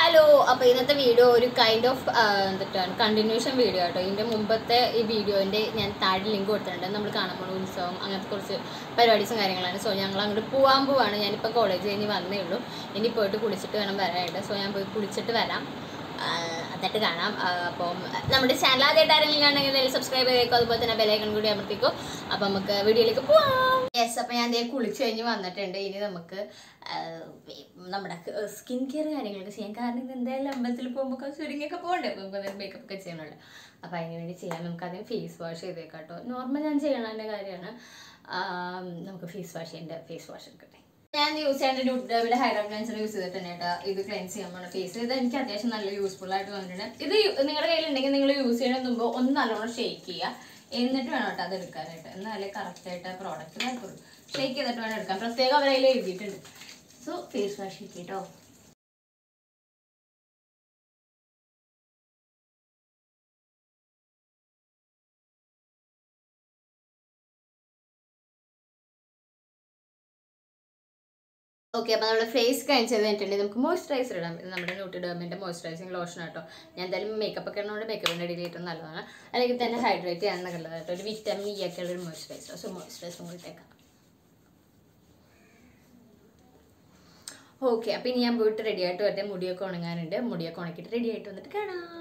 Hello അപ്പോൾ ഇന്നത്തെ video ഒരു കൈൻഡ് ഓഫ് എന്തിട്ടാണ് കണ്ടിന്യൂഷൻ വീഡിയോ കേട്ടോ ഇതിൻ്റെ മുമ്പത്തെ ഈ വീഡിയോൻ്റെ ഞാൻ താഴെ ലിങ്ക് കൊടുത്തിട്ടുണ്ട് നമ്മൾ കാണാൻ പോകുന്ന ഉത്സവം അങ്ങനത്തെ കുറച്ച് പരിപാടീസും കാര്യങ്ങളാണ് സോ ഞങ്ങൾ അങ്ങോട്ട് പോകാൻ പോവാണ് ഞാനിപ്പോൾ കോളേജ് കഴിഞ്ഞ് വന്നേ ഉള്ളൂ ഇനി പോയിട്ട് കുളിച്ചിട്ട് വേണം വരാനായിട്ട് സോ ഞാൻ പോയി കുളിച്ചിട്ട് വരാം എന്നിട്ട് കാണാം ആ, അപ്പം നമ്മുടെ ചാനൽ ആദ്യമായിട്ട് ആരെങ്കിലും കാണണമെങ്കിൽ സബ്സ്ക്രൈബ് ചെയ്തേക്കോ അതുപോലെ തന്നെ ബെലൈക്കൺ കൂടി അമർത്തിക്കോ അപ്പം നമുക്ക് വീഡിയോയിലേക്ക് പോവാം യെസ് അപ്പം ഞാൻ ദേ കുളിച്ച് കഴിഞ്ഞ് വന്നിട്ടുണ്ട് ഇനി നമുക്ക് ആ, നമ്മുടെ സ്കിൻ കെയർ കാര്യങ്ങളൊക്കെ ചെയ്യാം കാരണം ഇത് എന്തായാലും അമ്പലത്തിൽ പോകുമ്പോൾ ചുരുങ്ങിയൊക്കെ പോകണ്ടേ നമുക്ക് അതായത് മേക്കപ്പ് ഒക്കെ ചെയ്യണമല്ലോ അപ്പോൾ അതിന് വേണ്ടി ചെയ്യാം നമുക്ക് ആദ്യം ഫേസ് വാഷ് ചെയ്തേക്കാം കേട്ടോ നോർമൽ ഞാൻ ചെയ്യണതിൻ്റെ കാര്യമാണ് ആ, നമുക്ക് ഫേസ് വാഷ് ചെയ്യേണ്ട ഫേസ് വാഷ് എടുക്കട്ടെ ഞാൻ യൂസ് ചെയ്യേണ്ട ഡുഡബിലെ ഹൈഡ്രോൺ ക്ലെൻസർ യൂസ് ചെയ്തിട്ടുണ്ട് കേട്ടോ ഇത് ക്ലെൻസ് ചെയ്യാൻ പോണ ഫേസ് ഇത് എനിക്ക് അത്യാവശ്യം നല്ല യൂസ്ഫുൾ ആയിട്ട് വന്നിട്ടുണ്ട് ഇത് യു- നിങ്ങളുടെ കയ്യിലുണ്ടെങ്കിൽ നിങ്ങൾ യൂസ് ചെയ്യുന്നതിന് മുമ്പ് ഒന്ന് നല്ലോണം ഷേക്ക് ചെയ്യുക എന്നിട്ട് വേണം കേട്ടോ അത് എടുക്കാനായിട്ട് എന്നാലേ കറക്റ്റ് ആയിട്ട് ആ പ്രോഡക്റ്റ് നടക്കുള്ളൂ ഷേക്ക് ചെയ്തിട്ട് വേണം എടുക്കാൻ പ്രത്യേകം അവർ അതിൽ എഴുതിയിട്ടുണ്ട് സോ ഫേസ് വാഷ് കേട്ടോ ഓക്കെ അപ്പോൾ നമ്മുടെ ഫേസ് ക്ലീൻ ചെയ്ത് കഴിഞ്ഞിട്ടുണ്ടെങ്കിൽ നമുക്ക് മോയ്സ്ചറൈസർ ഇടാം ഇത് നമ്മുടെ ന്യൂട്രിഡേമിൻ്റെ മോയ്സ്ചറൈസിങ് ലോഷൻ ആട്ടോ ഞാൻ എന്തായാലും മേക്കപ്പ് ഒക്കെ ഇടുന്നതുകൊണ്ട് മേക്കപ്പിൻ്റെ ഇടയിൽ ഏറ്റവും നല്ലതാണ് അല്ലെങ്കിൽ തന്നെ ഹൈഡ്രേറ്റ് ചെയ്യാനൊക്കെ ഉള്ളതായിട്ട് ഒരു വിറ്റാമിൻ ഇ ഒക്കെ ഉള്ള ഒരു മോയ്സ്ചറൈസർ സോ മോയ്സ്ചറൈസറും കൂടി ഇട്ടേക്കാം ഓക്കെ അപ്പം ഇനി ഞാൻ പോയിട്ട് റെഡി ആയിട്ട് വരട്ടെ മുടിയൊക്കെ ഉണങ്ങാനുണ്ട് മുടിയൊക്കെ ഉണക്കിയിട്ട് റെഡി ആയിട്ട് വന്നിട്ട് കാണാം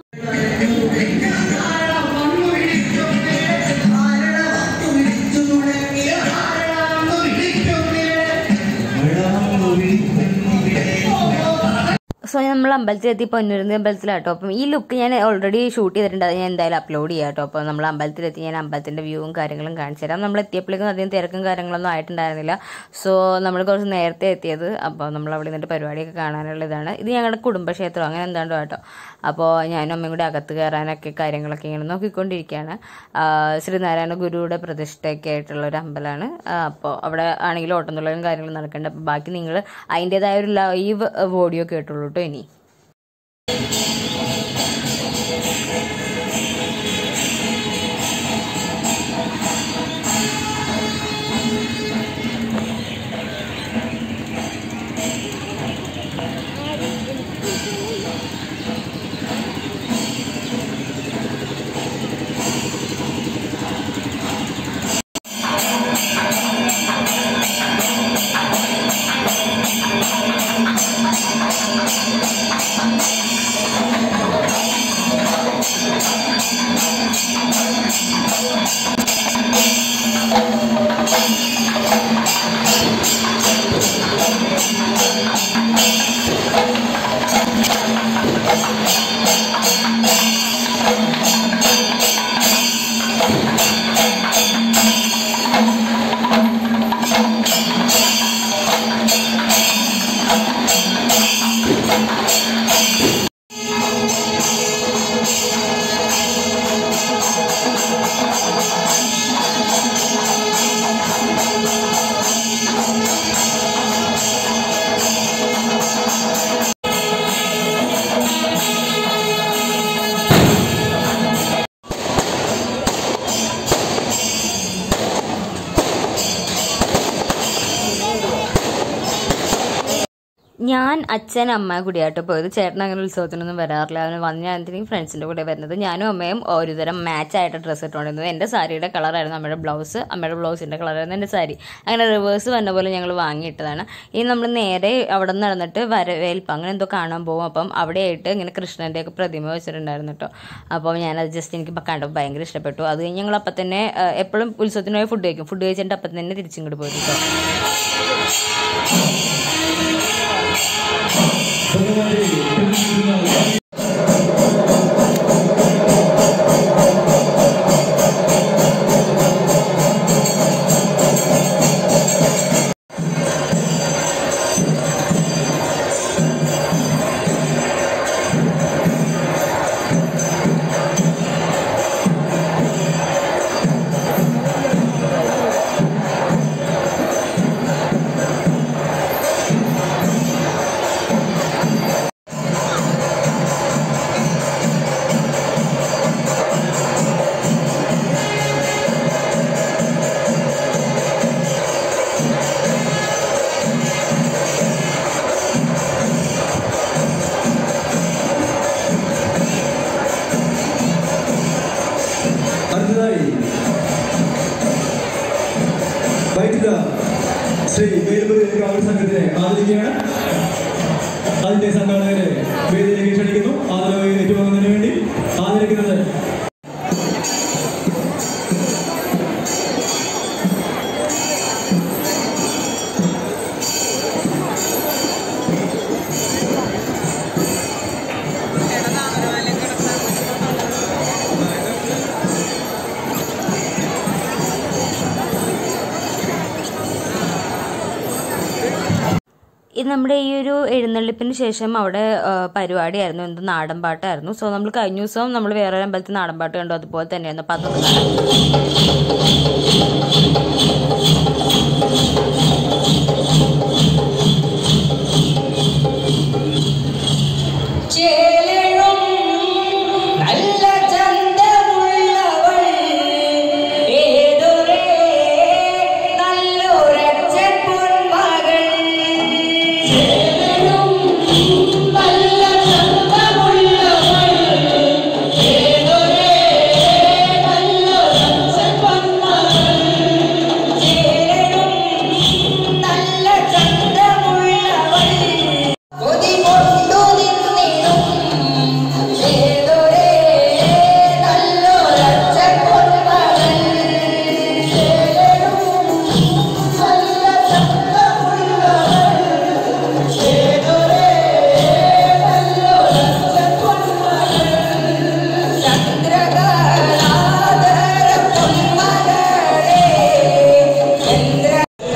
സോ നമ്മൾ അമ്പലത്തിലെത്തി പൊന്നുരുന്ന അമ്പലത്തിലാട്ടോ അപ്പം ഈ ലുക്ക് ഞാൻ ഓൾറെഡി ഷൂട്ട് ചെയ്തിട്ടുണ്ട് അത് ഞാൻ എന്തായാലും അപ്ലോഡ് ചെയ്യാം കേട്ടോ അപ്പോൾ നമ്മൾ അമ്പലത്തിലെത്തി ഞാൻ അമ്പലത്തിൻ്റെ വ്യൂവും കാര്യങ്ങളും കാണിച്ചു തരാം നമ്മൾ എത്തിയപ്പോഴേക്കും അധികം തിരക്കും കാര്യങ്ങളൊന്നും ആയിട്ടുണ്ടായിരുന്നില്ല സോ നമ്മൾ കുറച്ച് നേരത്തെ എത്തിയത് അപ്പോൾ നമ്മൾ അവിടെ നിന്നിട്ട് പരിപാടിയൊക്കെ കാണാനുള്ള ഇതാണ് ഇത് ഞങ്ങളുടെ കുടുംബക്ഷേത്രം അങ്ങനെ എന്താണ്ടോ കേട്ടോ അപ്പോൾ ഞാനും അമ്മയും കൂടി അകത്ത് കയറാനൊക്കെ കാര്യങ്ങളൊക്കെ ഇങ്ങനെ നോക്കിക്കൊണ്ടിരിക്കുകയാണ് ആ, ശ്രീനാരായണ ഗുരുവിടെ പ്രതിഷ്ഠയൊക്കെ ആയിട്ടുള്ള ഒരു അമ്പലമാണ് അപ്പോൾ അവിടെ ആണെങ്കിൽ ഓട്ടംതുള്ളലും കാര്യങ്ങളും നടക്കുന്നുണ്ട് അപ്പോൾ ബാക്കി നിങ്ങൾ അതിൻ്റെതായ ഒരു ലൈവ് ഓഡിയോ കേട്ടുള്ളൂ കേട്ടോ ഇനി ഞാൻ അച്ഛൻ അമ്മ കൂടിയായിട്ട് പോയത് ചേട്ടൻ അങ്ങനെ ഉത്സവത്തിനൊന്നും വരാറില്ല അവന് വന്ന എന്തിനും ഫ്രണ്ട്സിൻ്റെ കൂടെ വരുന്നത് ഞാനും അമ്മയും ഒരുതരം മാച്ച് ആയിട്ട് ഡ്രസ്സ് ഇട്ടുകൊണ്ടിരുന്നത് എൻ്റെ സാരിയുടെ കളറായിരുന്നു അമ്മയുടെ ബ്ലൗസ് അമ്മയുടെ ബ്ലൗസിൻ്റെ കളറായിരുന്നു എൻ്റെ സാരി അങ്ങനെ റിവേഴ്സ് വന്ന പോലെ ഞങ്ങൾ വാങ്ങിയിട്ടതാണ് ഇനി നമ്മൾ നേരെ അവിടെ നിന്ന് നടന്നിട്ട് വരവേൽപ്പ് അങ്ങനെ എന്തോ കാണാൻ പോകും അപ്പം അവിടെയായിട്ട് ഇങ്ങനെ കൃഷ്ണൻ്റെ ഒക്കെ പ്രതിമ വെച്ചിട്ടുണ്ടായിരുന്നു കേട്ടോ അപ്പോൾ ഞാനത് ജസ്റ്റ് എനിക്ക് ഇപ്പം കണ്ടപ്പോൾ ഭയങ്കര ഇഷ്ടപ്പെട്ടു അത് കഴിഞ്ഞ് ഞങ്ങൾ അപ്പം തന്നെ എപ്പോഴും ഉത്സവത്തിന് പോയി ഫുഡ് കഴിക്കും ഫുഡ് കഴിച്ചിട്ട് അപ്പം തന്നെ തിരിച്ചിങ്ങോട്ട് പോയി കേട്ടോ ആദ്യത്തെ സംഘാടകരെ വേദിയിലേക്ക് ക്ഷണിക്കുന്നു ആദരവ് ഏറ്റുവാങ്ങുന്നതിന് വേണ്ടി ആദരിക്കുന്നത് ഇത് നമ്മുടെ ഈ ഒരു എഴുന്നള്ളിപ്പിന് ശേഷം അവിടെ ആ, പരിപാടിയായിരുന്നു എന്ത് നാടൻ പാട്ടായിരുന്നു സോ നമ്മൾ കഴിഞ്ഞ ദിവസവും നമ്മൾ വേറെ ഒരു അമ്പലത്തിൽ നാടൻ പാട്ട് കണ്ടു അതുപോലെ തന്നെയായിരുന്നു അപ്പം അതൊക്കെ കാണാം. ചേലഴും നല്ല ചന്തമുള്ളവൾ ഏതൊരേ നല്ലൊരച്ഛൻ പൊന്മകൾ ചേലഴും നല്ല ചന്തമുള്ളവൾ ഏതൊരേ നല്ലൊരച്ഛൻ പൊന്മകൾ ചേലഴും നല്ല ചന്തമുള്ളവൾ കൊതി കൊണ്ടു നിന്നിടും ഏതൊരേ നല്ലൊരച്ഛൻ പൊന്മകൾ ചേലഴും നല്ല ചന്തമുള്ളവൾ ഏതൊരേ നല്ലൊരച്ഛൻ പൊന്മകൾ ചന്ദ്രകലാധര പൊന്മകളേ ചന്ദ്ര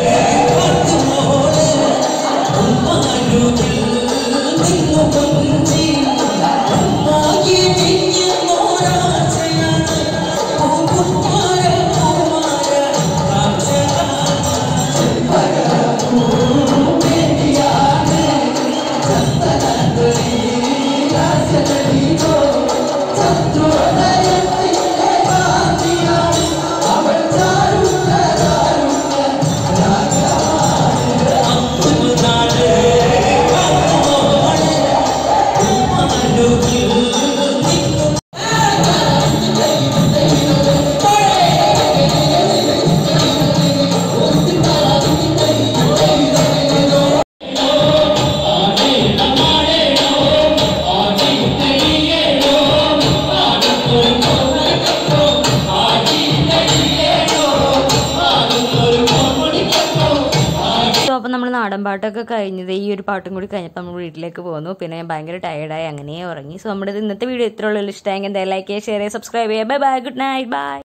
സോ അപ്പം നമ്മൾ നാടൻ പാട്ടൊക്കെ കഴിഞ്ഞത് ഈ ഒരു പാട്ടും കൂടി കഴിഞ്ഞപ്പോൾ നമ്മൾ വീട്ടിലേക്ക് പോന്നു പിന്നെ ഞാൻ ഭയങ്കര ടയർഡായി അങ്ങനെ ഉറങ്ങി സോ നമ്മുടെ ഇന്നത്തെ വീഡിയോ ഇത്രയുള്ള ഇഷ്ടമായെങ്കിൽ എന്തായാലും ലൈക്ക് ചെയ്യുക ഷെയർ ചെയ്യുക സബ്സ്ക്രൈബ് ചെയ്യുക bye bye good night by